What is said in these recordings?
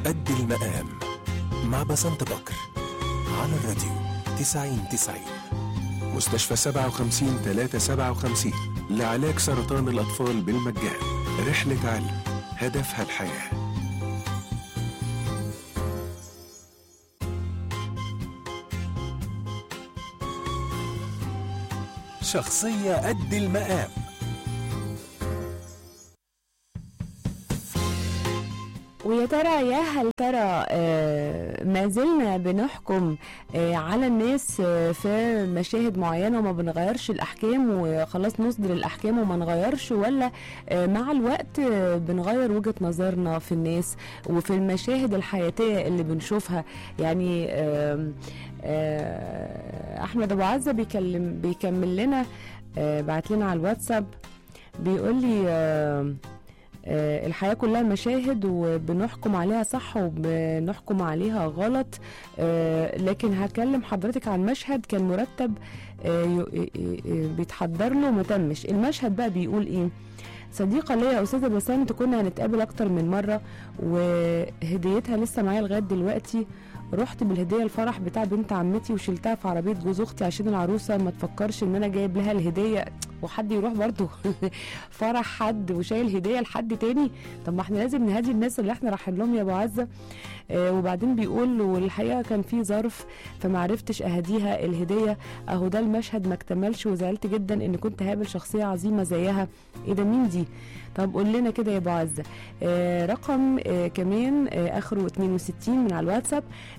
قد المقام مع بسنت بكر على الراديو 90 90 مستشفى 57 357 لعلاج سرطان الأطفال بالمجان رحلة علم هدفها الحياه شخصية قد المقام ويا ترى يا هل ترى آه، ما زلنا بنحكم آه، على الناس آه، في مشاهد معينة وما بنغيرش الأحكام وخلاص نصدر الأحكام وما نغيرش ولا آه، مع الوقت آه، بنغير وجهة نظرنا في الناس وفي المشاهد الحياتية اللي بنشوفها يعني آم، آه، أحمد أبو عزة بيكلم بيكمل لنا آه، بعت لنا على الواتساب بيقول لي آم، آه، الحياة كلها مشاهد وبنحكم عليها صح وبنحكم عليها غلط آه، لكن هكلم حضرتك عن مشهد كان مرتب آه، ي- ي- ي- بيتحضر له ما تمش المشهد بقى بيقول ايه صديقة ليا أستاذة بسنت كنا هنتقابل أكتر من مرة وهديتها لسه معايا لغاية دلوقتي رحت بالهدية الفرح بتاع بنت عمتي وشلتها في عربية جوز أختي عشان العروسة ما تفكرش إن أنا جايب لها الهدية وحد يروح برضه فرح حد وشايل هدية لحد تاني طب ما احنا لازم نهدي الناس اللي احنا رايحين لهم يا أبو عزة آه وبعدين بيقول والحقيقة كان في ظرف فمعرفتش أهديها الهدية أهو ده المشهد ما اكتملش وزعلت جدا إن كنت هقابل شخصية عظيمة زيها إيه ده مين دي؟ طب قول لنا كده يا ابو عزه آه رقم آه كمان آه اخره 62 من على الواتساب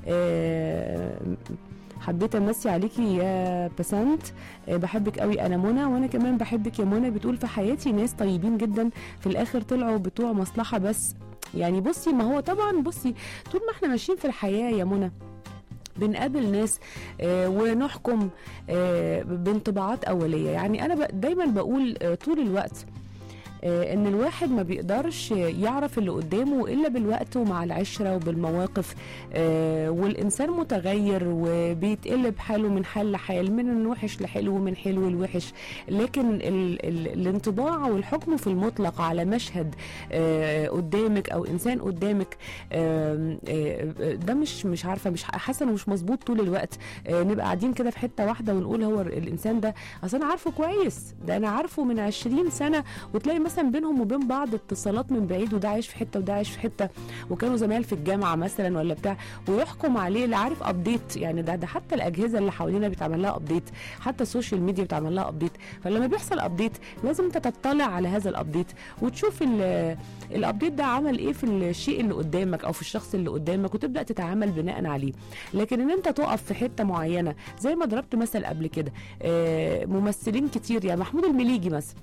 آه حبيت امسي عليكي يا بسنت آه بحبك قوي انا منى وانا كمان بحبك يا منى بتقول في حياتي ناس طيبين جدا في الاخر طلعوا بتوع مصلحه بس يعني بصي ما هو طبعا بصي طول ما احنا ماشيين في الحياه يا منى بنقابل ناس آه ونحكم آه بانطباعات اوليه يعني انا ب- دايما بقول آه طول الوقت آه، ان الواحد ما بيقدرش يعرف اللي قدامه الا بالوقت ومع العشره وبالمواقف آه، والانسان متغير وبيتقلب حاله من حال لحال من الوحش لحلو ومن حلو لوحش لكن ال ال الانطباع والحكم في المطلق على مشهد آه، قدامك او انسان قدامك آم، آه، ده مش مش عارفه مش حاسه انه مش مظبوط طول الوقت آه، نبقى قاعدين كده في حته واحده ونقول هو الانسان ده اصل انا عارفه كويس ده انا عارفه من 20 سنه وتلاقي مثلا بينهم وبين بعض اتصالات من بعيد وده عايش في حته وده عايش في حته وكانوا زمايل في الجامعه مثلا ولا بتاع ويحكم عليه اللي عارف ابديت يعني ده ده حتى الاجهزه اللي حوالينا بيتعمل لها ابديت حتى السوشيال ميديا بتعمل لها ابديت فلما بيحصل ابديت لازم انت تطلع على هذا الابديت وتشوف ال- الابديت ده عمل ايه في الشيء اللي قدامك او في الشخص اللي قدامك وتبدا تتعامل بناء عليه لكن ان انت تقف في حته معينه زي ما ضربت مثل قبل كده آه، ممثلين كتير يعني محمود المليجي مثلا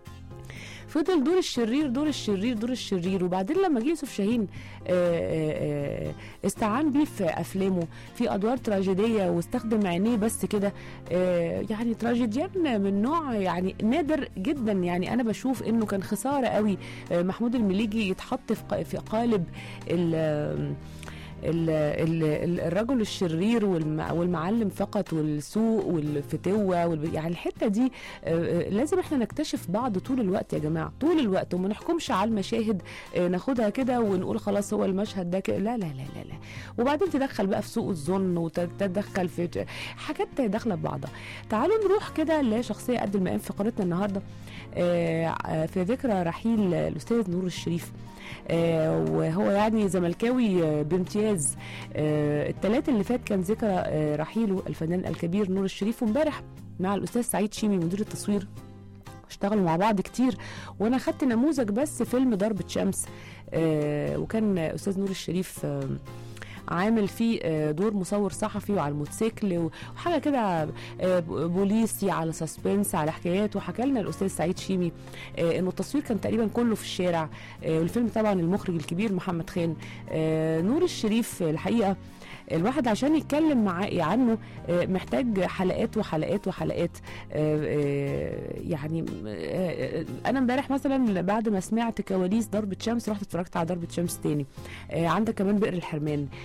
فضل دور الشرير دور الشرير دور الشرير وبعدين لما جه يوسف شاهين آه، آه، آه، استعان بيه في افلامه في ادوار تراجيديه واستخدم عينيه بس كده آه، يعني تراجيديان من نوع يعني نادر جدا يعني انا بشوف انه كان خساره قوي آه، محمود المليجي يتحط في ق- في قالب ال ال- ال- ال- الرجل الشرير والم- والمعلم فقط والسوء والفتوه والب... يعني الحته دي آه، آه، لازم احنا نكتشف بعض طول الوقت يا جماعه طول الوقت وما نحكمش على المشاهد آه، ناخدها كده ونقول خلاص هو المشهد ده كده لا لا لا لا لا وبعدين تدخل بقى في سوء الظن وتتدخل في حاجات داخله ببعضها تعالوا نروح كده لشخصيه قد المقام في قناتنا النهارده آه، آه، في ذكرى رحيل الاستاذ نور الشريف آه، وهو يعني زملكاوي آه، بامتياز آه، الثلاث اللي فات كان ذكرى آه، رحيله الفنان الكبير نور الشريف وامبارح مع الاستاذ سعيد شيمي مدير التصوير اشتغلوا مع بعض كتير وانا خدت نموذج بس فيلم ضربة شمس آه، وكان استاذ نور الشريف آه، عامل فيه آه، دور مصور صحفي وعلى الموتوسيكل وحاجه كده آه، بوليسي على سسبنس على حكايات وحكى لنا الاستاذ سعيد شيمي آه، انه التصوير كان تقريبا كله في الشارع آه، والفيلم طبعا المخرج الكبير محمد خان آه، نور الشريف الحقيقه الواحد عشان يتكلم معاه عنه آه، محتاج حلقات وحلقات وحلقات آه، آه، يعني آه، انا امبارح مثلا بعد ما سمعت كواليس ضربة شمس رحت اتفرجت على ضربة شمس تاني آه، عندك كمان بئر الحرمان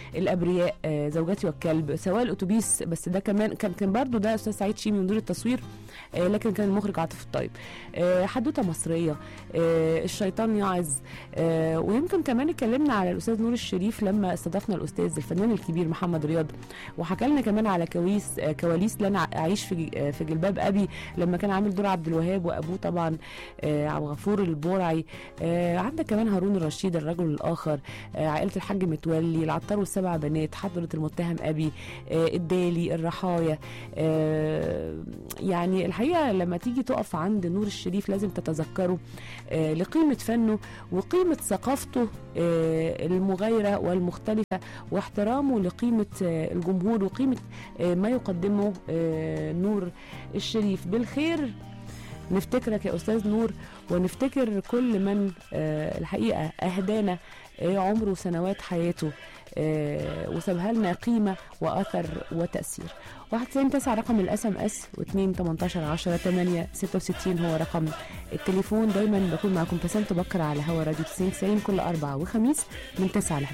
الابرياء آه، زوجتي والكلب سواء الاتوبيس بس ده كمان كان كان برضو ده استاذ سعيد شيمي مدير التصوير آه، لكن كان المخرج عاطف الطيب آه، حدوته مصريه آه، الشيطان يعظ آه، ويمكن كمان اتكلمنا على الاستاذ نور الشريف لما استضفنا الاستاذ الفنان الكبير محمد رياض وحكى لنا كمان على كواليس آه، كواليس لنا اعيش في ج- آه، في جلباب ابي لما كان عامل دور عبد الوهاب وابوه طبعا آه، عبد الغفور البورعي آه، عندك كمان هارون الرشيد الرجل الاخر آه، عائله الحاج متولي العطار والسبع بنات حضره المتهم ابي آه، الدالي الرحايا آه، يعني الحقيقه لما تيجي تقف عند نور الشريف لازم تتذكره آه، لقيمه فنه وقيمه ثقافته آه، المغايره والمختلفه واحترامه لقيمه آه، الجمهور وقيمه آه، ما يقدمه آه، نور الشريف بالخير نفتكرك يا استاذ نور ونفتكر كل من آه، الحقيقه اهدانا آه، عمره وسنوات حياته آه، وسابها لنا قيمه واثر وتاثير 91 9 رقم الاس ام اس و2 18 10 8 66 هو رقم التليفون دايما بكون معكم بسنت بكر على هوا راديو 90 90 كل اربعه وخميس من 9 ل 11